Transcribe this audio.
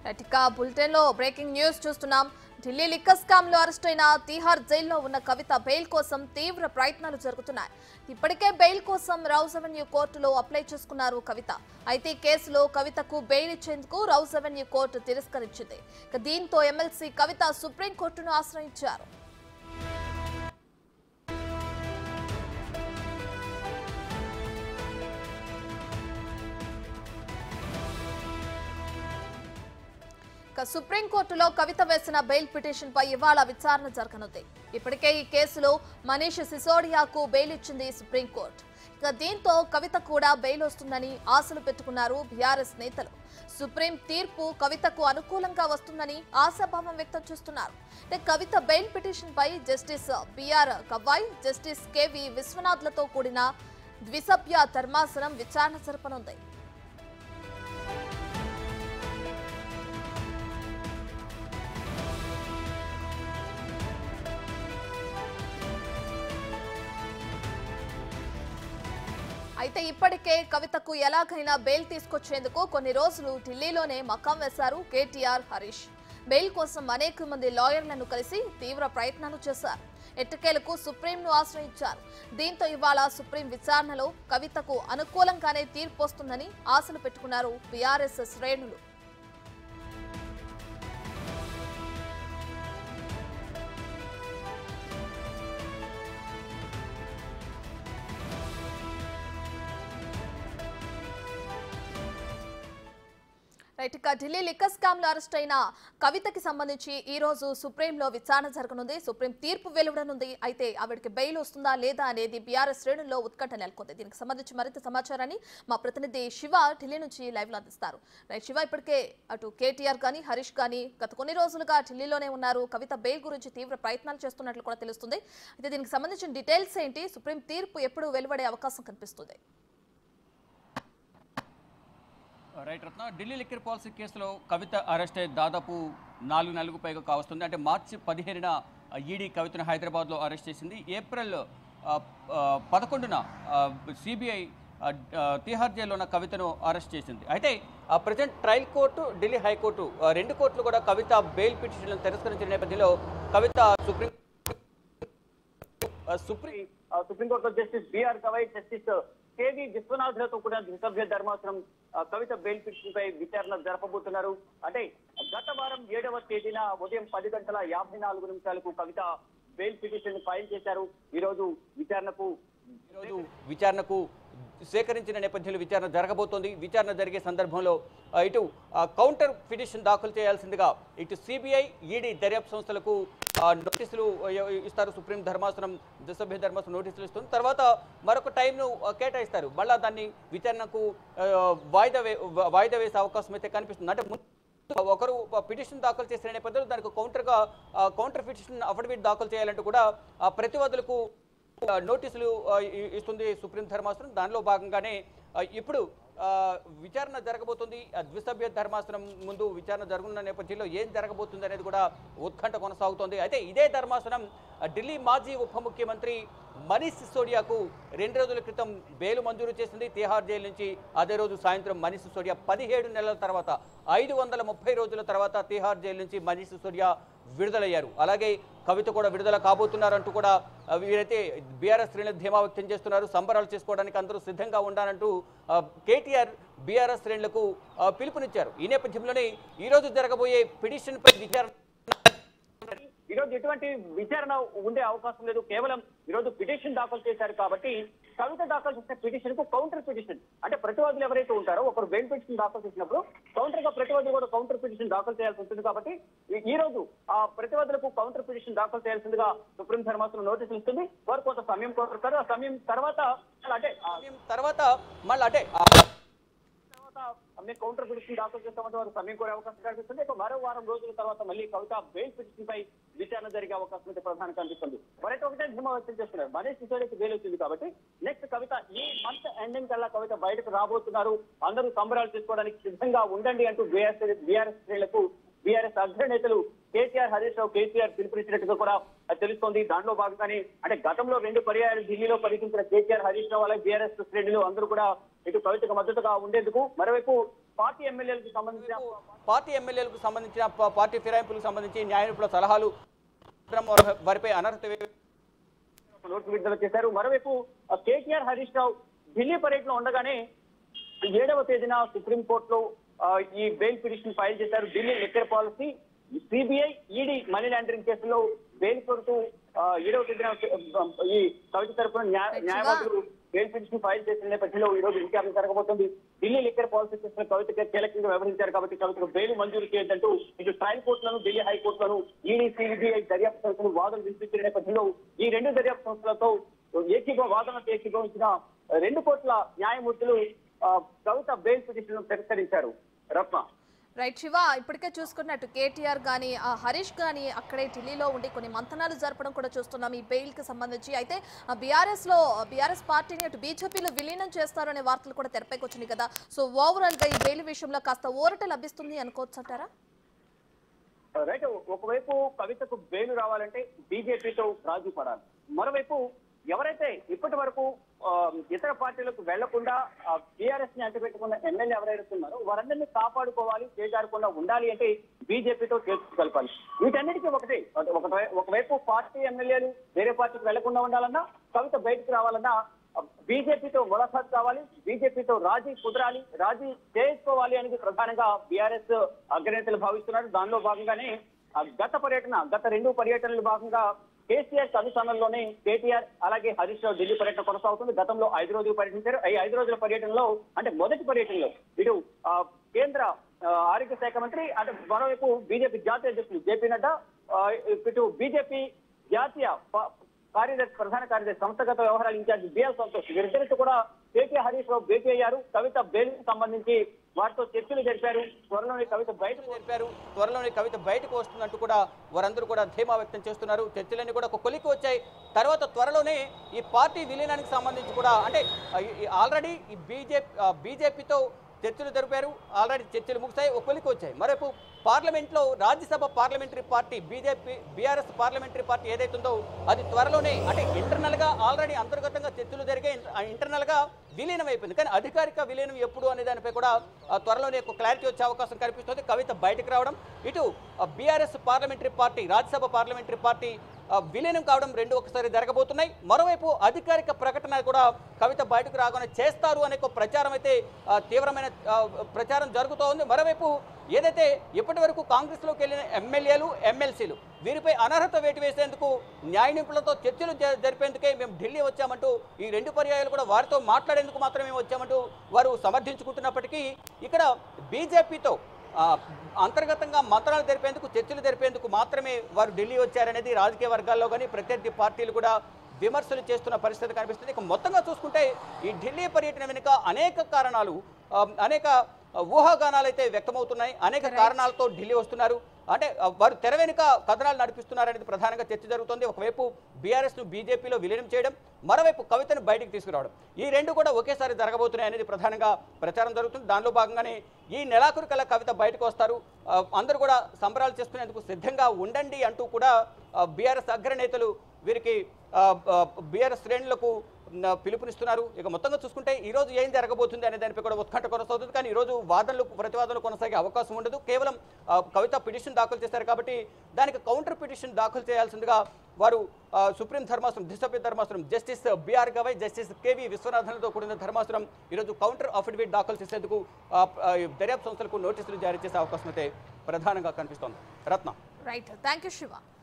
ఇక బులెటిన్ లో breaking news చూస్తున్నాం ఢిల్లీ లిక్కర్ స్కామ్ లో అరెస్ట్ అయిన తీహార్ జైల్లో ఉన్న కవిత బెయిల్ కోసం తీవ్ర ప్రయత్నాలు జరుగుతున్నాయి ఇప్పటికే బెయిల్ కోసం రౌజ్ అవెన్యూ కోర్టులో అప్లై చేసుకున్నారు కవిత అయితే ఈ కేసులో కవితకు బెయిల్ ఇచ్చేందుకు రౌజ్ అవెన్యూ కోర్టు తిరస్కరించింది ఇక దీంతో ఎమ్మెల్సీ కవిత సుప్రీంకోర్టును ఆశ్రయించారు ఇక సుప్రీంకోర్టులో కవిత వేసిన బెయిల్ పిటిషన్ పై ఇవాళ విచారణ జరగనుంది ఇప్పటికే ఈ కేసులో మనీష్ సిసోడియాకు బెయిల్ ఇచ్చింది సుప్రీంకోర్టు ఇక దీంతో కవిత కూడా బెయిల్ వస్తుందని ఆశలు పెట్టుకున్నారు బీఆర్ఎస్ నేతలు సుప్రీం తీర్పు కవితకు అనుకూలంగా వస్తుందని ఆశాభావం వ్యక్తం చేస్తున్నారు ఇక కవిత బెయిల్ పిటిషన్ పై justice BR Gavai justice KV విశ్వనాథ్లతో కూడిన ద్విసభ్య ధర్మాసనం విచారణ జరపనుంది అయితే ఇప్పటికే కవితకు ఎలాగైనా బెయిల్ తీసుకొచ్చేందుకు కొన్ని రోజులు ఢిల్లీలోనే మకాం వేశారు కేటీఆర్ హరీష్ బెయిల్ కోసం అనేక మంది లాయర్లను కలిసి తీవ్ర ప్రయత్నాలు చేశారు ఎట్టకేలకు సుప్రీంను ఆశ్రయించారు దీంతో ఇవాళ సుప్రీం విచారణలో కవితకు అనుకూలంగానే తీర్పు వస్తుందని ఆశలు పెట్టుకున్నారు బీఆర్ఎస్ శ్రేణులు రైట్ ఇక ఢిల్లీ లిక్కర్ స్కామ్ లో అరెస్ట్ అయిన కవితకి సంబంధించి ఈ రోజు సుప్రీంలో విచారణ జరగనుంది సుప్రీం తీర్పు వెలువడనుంది అయితే ఆవిడకి బెయిల్ వస్తుందా లేదా అనేది బీఆర్ఎస్ శ్రేణుల్లో ఉత్కంఠ నెలకొంది దీనికి సంబంధించి మరింత సమాచారాన్ని మా ప్రతినిధి శివ ఢిల్లీ నుంచి లైవ్ లో అందిస్తారు రైట్ శివ ఇప్పటికే అటు కేటీఆర్ కానీ హరీష్ కానీ గత కొన్ని రోజులుగా ఢిల్లీలోనే ఉన్నారు కవిత బెయిల్ గురించి తీవ్ర ప్రయత్నాలు చేస్తున్నట్లు కూడా తెలుస్తుంది అయితే దీనికి సంబంధించిన డీటెయిల్స్ ఏంటి సుప్రీం తీర్పు ఎప్పుడు వెలువడే అవకాశం కనిపిస్తుంది right Ratna Delhi liquor policy కేసులో కవిత అరెస్ట్ అయ్యి దాదాపు నాలుగు నెలలకు పైగా కావస్తుంది అంటే మార్చి పదిహేనున ఈడీ కవితను హైదరాబాద్లో అరెస్ట్ చేసింది ఏప్రిల్ ఆ, ఆ, పదకొండున సిబిఐ తిహార్ జైల్లో ఉన్న కవితను అరెస్ట్ చేసింది అయితే present trial court Delhi high court ఆ, రెండు కోర్టులు కూడా కవిత బెయిల్ పిటిషన్లను తిరస్కరించిన నేపథ్యంలో కవిత సుప్రీం ఆ, సుప్రీం ఆ, సుప్రీంకోర్టులో justice BR Gavai justice KV విశ్వనాథ్లతో కూడా ద్విసభ్య ధర్మాసనం ఆ, కవిత బెయిల్ పిటిషన్ పై విచారణ జరపబోతున్నారు అంటే గత వారం ఏడవ తేదీన ఉదయం పది గంటల యాభై నాలుగు నిమిషాలకు కవిత బెయిల్ పిటిషన్ ఫైల్ చేశారు ఈ రోజు విచారణకు ఈరోజు విచారణకు సేకరించిన నేపథ్యంలో విచారణ జరగబోతోంది విచారణ జరిగే సందర్భంలో ఆ, ఇటు ఆ, కౌంటర్ పిటిషన్ దాఖలు చేయాల్సిందిగా ఇటు సిబిఐ ఈడీ దర్యాప్తు సంస్థలకు ఆ, నోటీసులు ఆ, ఇస్తారు సుప్రీం ధర్మాసనం సభ్య ధర్మాసనం నోటీసులు ఇస్తుంది తర్వాత మరొక టైంను ఆ, కేటాయిస్తారు మళ్ళా దాన్ని విచారణకు ఆ, వాయిదా వే వాయిదా వేసే అవకాశం అయితే కనిపిస్తుంది అంటే ముందు ఒకరు పిటిషన్ దాఖలు చేసిన నేపథ్యంలో దానికి కౌంటర్గా కౌంటర్ పిటిషన్ అఫిడవిట్ దాఖలు చేయాలంటూ కూడా ఆ, ప్రతివాదులకు ఆ, నోటీసులు ఆ, ఇ- ఇస్తుంది సుప్రీం ధర్మాసనం దానిలో భాగంగానే ఆ, ఇప్పుడు ఆ, విచారణ జరగబోతుంది ఆ ద్విసభ్య ధర్మాసనం ముందు విచారణ జరగనున్న నేపథ్యంలో ఏం జరగబోతుంది అనేది కూడా ఉత్కంఠ కొనసాగుతోంది అయితే ఇదే ధర్మాసనం ఆ, ఢిల్లీ మాజీ ఉప ముఖ్యమంత్రి మనీష్ సిసోడియాకు రెండు రోజుల క్రితం బెయిల్ మంజూరు చేసింది తిహార్ జైలు నుంచి అదే రోజు సాయంత్రం మనీష్ సిసోడియా పదిహేడు నెలల తర్వాత ఐదు వందల ముప్పై రోజుల తర్వాత తిహార్ జైలు నుంచి మనీష్ సిసోడియా విడుదలయ్యారు అలాగే కవిత కూడా విడుదల కాబోతున్నారంటూ కూడా ఆ, వీరైతే బీఆర్ఎస్ శ్రేణులు ధీమా వ్యక్తం చేస్తున్నారు సంబరాలు చేసుకోవడానికి అందరూ సిద్ధంగా ఉండాలంటూ ఆ, కేటీఆర్ బీఆర్ఎస్ శ్రేణులకు ఆ, పిలుపునిచ్చారు ఈ నేపథ్యంలోనే ఈ రోజు జరగబోయే పిటిషన్ పై విచారణ ఈ రోజు ఎటువంటి విచారణ ఉండే అవకాశం లేదు కేవలం ఈ రోజు పిటిషన్ దాఖలు చేశారు కాబట్టి కవిత దాఖలు చేసిన పిటిషన్ కు కౌంటర్ పిటిషన్ అంటే ప్రతివాదులు ఎవరైతే ఉంటారో ఒకరు బెయిల్ పిటిషన్ దాఖలు చేసినప్పుడు కౌంటర్ గా ప్రతివాదులు కూడా కౌంటర్ పిటిషన్ దాఖలు చేయాల్సి ఉంటుంది కాబట్టి ఈ- ఈ రోజు ఆ ప్రతివాదులకు కౌంటర్ పిటిషన్ దాఖలు చేయాల్సిందిగా సుప్రీం ధర్మాసనం నోటీసులు ఇస్తుంది వారు కొంత సమయం కోరుతారు ఆ సమయం తర్వాత అంటే ఆ తర్వాత మళ్ళీ అంటే ఆ, తర్వాత మేము కౌంటర్ పిటిషన్ దాఖలు చేస్తామంటే వారు సమయం కోరే అవకాశం కనిపిస్తుంది ఇక మరో వారం రోజుల తర్వాత మళ్ళీ కవిత బెయిల్ పిటిషన్ పై విచారణ జరిగే అవకాశం అయితే ప్రధానంగా కనిపిస్తుంది మరైతే ఒకటే ధీమా వ్యక్తం చేస్తున్నారు మనీష్ సిసోడికి బెయిల్ వచ్చింది కాబట్టి నెక్స్ట్ కవిత ఈ మంత్ ఎండింగ్ కల్లా కవిత బయటకు రాబోతున్నారు అందరూ సంబరాలు చేసుకోవడానికి సిద్ధంగా ఉండండి అంటూ బీఆర్ఎస్ బీఆర్ఎస్ శ్రేణులకు బీఆర్ఎస్ అగ్రనేతలు కేసీఆర్ హరీష్ రావు కేసీఆర్ పిలుపునిచ్చినట్టుగా కూడా తెలుస్తోంది దాంట్లో భాగంగానే అంటే గతంలో రెండు పర్యాయాలు ఢిల్లీలో పర్యటించిన కేసీఆర్ హరీష్ రావు అలాగే బీఆర్ఎస్ శ్రేణులు అందరూ కూడా ఇటు కవితకు మద్దతుగా ఉండేందుకు మరోవైపు పార్టీ ఎమ్మెల్యేలకు సంబంధించిన పార్టీ ఎమ్మెల్యేలకు సంబంధించిన ప- పార్టీ ఫిరాయింపులకు సంబంధించి న్యాయ నిపుణుల సలహాలు వారిపై అనర్హత వే- నోటు విడుదల చేశారు మరోవైపు ఆ, కేటీఆర్ హరీష్ రావు ఢిల్లీ పర్యటన ఉండగానే ఏడవ తేదీన సుప్రీంకోర్టులో ఆ, ఈ బెయిల్ పిటిషన్ ఫైల్ చేశారు Delhi liquor policy CBI ED money laundering కేసులో బెయిల్ కోరుతూ ఆ, ఏడవ తేదీన ఆ, ఈ కవిత తరపున న్యాయ- న్యాయవాదులు బెయిల్ పిటిషన్ ఫైల్ చేసిన నేపథ్యంలో ఈ రోజు విచారణ జరగబోతుంది ఢిల్లీ లిక్కర్ పాలసీ కేసులో కవితకి కీలకంగా వ్యవహరించారు కాబట్టి కవితకు బెయిల్ మంజూరు చేయొద్దంటూ ఇటు ట్రయల్ కోర్టులను ఢిల్లీ హైకోర్టులను ఈడీ సిబిఐ దర్యాప్తు సంస్థలు వాదనలు వినిపించిన నేపథ్యంలో ఈ రెండు దర్యాప్తు సంస్థలతో ఏకీభవ వాదనకు ఏకీభవించిన రెండు కోట్ల న్యాయమూర్తులు ఆ, కవిత బెయిల్ పిటిషన్ తిరస్కరించారు రత్న రైట్ శివ ఇప్పటికే చూసుకున్నట్టు కేటీఆర్ కానీ ఆ హరీష్ కానీ అక్కడే ఢిల్లీలో ఉండి కొన్ని మంతనాలు జరపడం కూడా చూస్తున్నాం ఈ బెయిల్ కి సంబంధించి అయితే బీఆర్ఎస్ లో బీఆర్ఎస్ పార్టీని అటు బీజేపీలో విలీనం చేస్తారు అనే వార్తలు కూడా తెరపైకి వచ్చినాయి కదా సో ఓవరాల్ గా ఈ బెయిల్ విషయంలో కాస్త ఊరట లభిస్తుంది అనుకోవచ్చు అంటారా రైట్ ఒకవైపు కవితకు బెయిల్ రావాలంటే బీజేపీతో రాజీ పడాలి మరోవైపు ఎవరైతే ఇప్పటి వరకు ఆ, ఇతర పార్టీలకు వెళ్లకుండా టీఆర్ఎస్ ని అంటిపెట్టుకున్న ఎమ్మెల్యే ఎవరైతే ఉన్నారో వారందరినీ కాపాడుకోవాలి చేజారకుండా ఉండాలి అంటే బీజేపీతో చేర్చు కలపాలి వీటన్నిటికీ ఒకటే ఒక- ఒకవైపు పార్టీ ఎమ్మెల్యేలు వేరే పార్టీకి వెళ్లకుండా ఉండాలన్నా కవిత బయటకు రావాలన్నా బీజేపీతో ములాఖాత్ కావాలి బీజేపీతో రాజీ కుదరాలి రాజీ చేసుకోవాలి అనేది ప్రధానంగా బీఆర్ఎస్ అగ్రనేతలు భావిస్తున్నారు దానిలో భాగంగానే ఆ గత పర్యటన గత రెండు పర్యటనలు భాగంగా కేసీఆర్ కనుసన్నల్లోనే కేటీఆర్ అలాగే హరీష్ రావు ఢిల్లీ పర్యటన కొనసాగుతుంది గతంలో ఐదు రోజులు పర్యటించారు ఈ ఐదు రోజుల పర్యటనలో అంటే మొదటి పర్యటనలో ఇటు ఆ, కేంద్ర ఆ, ఆరోగ్య శాఖ మంత్రి అంటే మరోవైపు బీజేపీ జాతీయ అధ్యక్షులు జేపీ నడ్డా ఆ, ఇటు బీజేపీ జాతీయ ప- కార్యదర్శి ప్రధాన కార్యదర్శి సంస్థగత వ్యవహారాల ఇన్ఛార్జి బిఎల్ సంతోష్ వీరిద్దరితో కూడా కేకే హరీష్ రావు భేటీ అయ్యారు కవిత బెయిల్ సంబంధించి వారితో చర్చలు జరిపారు త్వరలోనే కవిత బయటకు తెలిపారు త్వరలోనే కవిత బయటకు వస్తుందంటూ కూడా వారందరూ కూడా ధీమా వ్యక్తం చేస్తున్నారు చర్చలన్నీ కూడా ఒక కొలికి వచ్చాయి తర్వాత త్వరలోనే ఈ పార్టీ విలీనానికి సంబంధించి కూడా అంటే ఆ, ఈ- ఈ ఆల్రెడీ ఈ బీజేపీ బీజేపీతో చర్చలు జరిపారు ఆల్రెడీ చర్చలు ముగిశాయి ఒక కొలికి వచ్చాయి మరేపు పార్లమెంట్లో Rajya Sabha parliamentary party BJP BRS parliamentary party ఏదైతే ఉందో అది త్వరలోనే అంటే ఇంటర్నల్ గా ఆల్రెడీ అంతర్గతంగా చర్చలు జరిగాయి ఇంటర్నల్ గా విలీనం అయిపోయింది కానీ అధికారిక విలీనం ఎప్పుడు అనే దానిపై కూడా ఆ, త్వరలోనే ఒక క్లారిటీ వచ్చే అవకాశం కనిపిస్తుంది కవిత బయటకు రావడం ఇటు BRS parliamentary party Rajya Sabha parliamentary party ఆ, విలీనం కావడం రెండు ఒకసారి జరగబోతున్నాయి మరోవైపు అధికారిక ప్రకటన కూడా కవిత బయటకు రాగానే చేస్తారు అనే ఒక ప్రచారం అయితే ఆ, తీవ్రమైన ఆ, ప్రచారం జరుగుతూ ఉంది మరోవైపు ఏదైతే ఇప్పటి వరకు కాంగ్రెస్లోకి వెళ్ళిన ఎమ్మెల్యేలు ఎమ్మెల్సీలు వీరిపై అనర్హత వేటు వేసేందుకు న్యాయ నిపుణులతో చర్చలు జ- జరిపేందుకే మేము ఢిల్లీ వచ్చామంటూ ఈ రెండు పర్యాయాలు కూడా వారితో మాట్లాడేందుకు మాత్రమే వచ్చామంటూ వారు సమర్థించుకుంటున్నప్పటికీ ఇక్కడ బీజేపీతో ఆ, అంతర్గతంగా మంత్రాలు జరిపేందుకు చర్చలు జరిపేందుకు మాత్రమే వారు ఢిల్లీ వచ్చారనేది రాజకీయ వర్గాల్లో కానీ ప్రత్యర్థి పార్టీలు కూడా విమర్శలు చేస్తున్న పరిస్థితి కనిపిస్తుంది ఇక మొత్తంగా చూసుకుంటే ఈ ఢిల్లీ పర్యటన వెనుక అనేక కారణాలు ఆ, అనేక ఊహాగానాలు అయితే వ్యక్తమవుతున్నాయి అనేక కారణాలతో ఢిల్లీ వస్తున్నారు అంటే ఆ, వారు తెర వెనుక కథనాలు నడిపిస్తున్నారు అనేది ప్రధానంగా చర్చ జరుగుతుంది ఒకవైపు బీఆర్ఎస్ ను బీజేపీలో విలీనం చేయడం మరోవైపు కవితను బయటికి తీసుకురావడం ఈ రెండు కూడా ఒకేసారి జరగబోతున్నాయి అనేది ప్రధానంగా ప్రచారం జరుగుతుంది దానిలో భాగంగానే ఈ నెలాఖరు కల్లా కవిత బయటకు వస్తారు ఆ, అందరూ కూడా సంబరాలు చేసుకునేందుకు సిద్ధంగా ఉండండి అంటూ కూడా బీఆర్ఎస్ అగ్రనేతలు వీరికి బీఆర్ఎస్ శ్రేణులకు న- పిలుపునిస్తున్నారు ఇక మొత్తంగా చూసుకుంటే ఈ రోజు ఏం జరగబోతుంది అనే దానిపై కూడా ఉత్కంఠ కొనసాగుతుంది కానీ ఈ రోజు వాదనలు ప్రతివాదనలు కొనసాగే అవకాశం ఉండదు కేవలం ఆ, కవిత పిటిషన్ దాఖలు చేశారు కాబట్టి దానికి కౌంటర్ పిటిషన్ దాఖలు చేయాల్సిందిగా వారు ఆ, సుప్రీం ధర్మాసనం దిశభ్య ధర్మాసనం justice BR Gavai justice KV విశ్వనాథన్లతో కూడిన ధర్మాసనం ఈరోజు కౌంటర్ అఫిడవిట్ దాఖలు చేసేందుకు ఆ, ఆ, ఈ దర్యాప్తు సంస్థలకు నోటీసులు జారీ చేసే అవకాశం అయితే ప్రధానంగా కనిపిస్తోంది Ratna right thank you Shiva